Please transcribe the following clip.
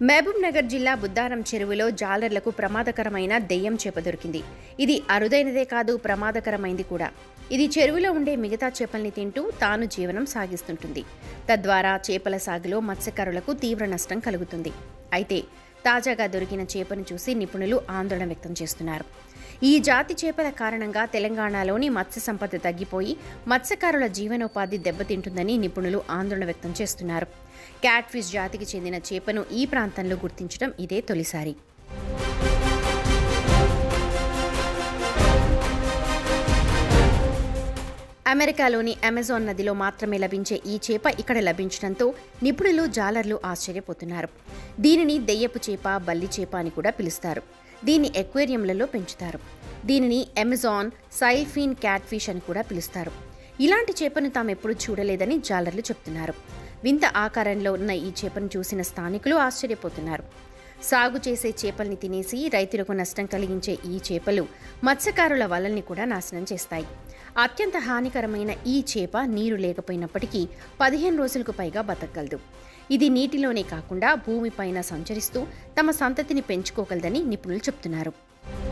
మహబూబ్ నగర్ జిల్లా బుద్దారం చెరువులో జాలర్లకు ప్రమాదకరమైన దెయ్యం చేప దొరికింది ఇది అరుదైనదే కాదు ప్రమాదకరమైంది కూడా ఇది చెరువులో ఉండే మిగతా చేపల్ని తింటూ తాను జీవనం సాగిస్తుంటుంది తద్వారా చేపల సాగులో మత్స్యకారులకు తీవ్ర నష్టం కలుగుతుంది అయితే తాజాగా దొరికిన చేపను చూసి నిపుణులు ఆందోళన వ్యక్తం చేస్తున్నారు ఈ జాతి చేపల కారణంగా తెలంగాణలోని మత్స్య సంపద తగ్గిపోయి మత్స్యకారుల జీవనోపాధి దెబ్బతింటుందని నిపుణులు ఆందోళన వ్యక్తం చేస్తున్నారు క్యాట్ ఫిష్ జాతికి చెందిన చేపను ఈ ప్రాంతంలో గుర్తించడం ఇదే తొలిసారి అమెరికాలోని అమెజాన్ నదిలో మాత్రమే లభించే ఈ చేప ఇక్కడ లభించడంతో నిపుణులు జాలర్లు ఆశ్చర్యపోతున్నారు దీనిని దెయ్యపు చేప బల్లి చేప అని కూడా పిలుస్తారు దీన్ని ఎక్వేరియంలలో పెంచుతారు దీనిని అమెజాన్ సైల్ఫీన్ క్యాట్ ఫిష్ అని కూడా పిలుస్తారు ఇలాంటి చేపను తాము ఎప్పుడూ చూడలేదని జాలర్లు చెప్తున్నారు వింత ఆకారంలో ఉన్న ఈ చేపను చూసిన స్థానికులు ఆశ్చర్యపోతున్నారు సాగు చేసే చేపల్ని తినేసి రైతులకు నష్టం కలిగించే ఈ చేపలు మత్స్యకారుల వలల్ని కూడా నాశనం చేస్తాయి అత్యంత హానికరమైన ఈ చేప నీరు లేకపోయినప్పటికీ పదిహేను రోజులకు పైగా బతకగలదు ఇది నీటిలోనే కాకుండా భూమిపైన సంచరిస్తూ తమ సంతతిని పెంచుకోగలదని నిపుణులు చెప్తున్నారు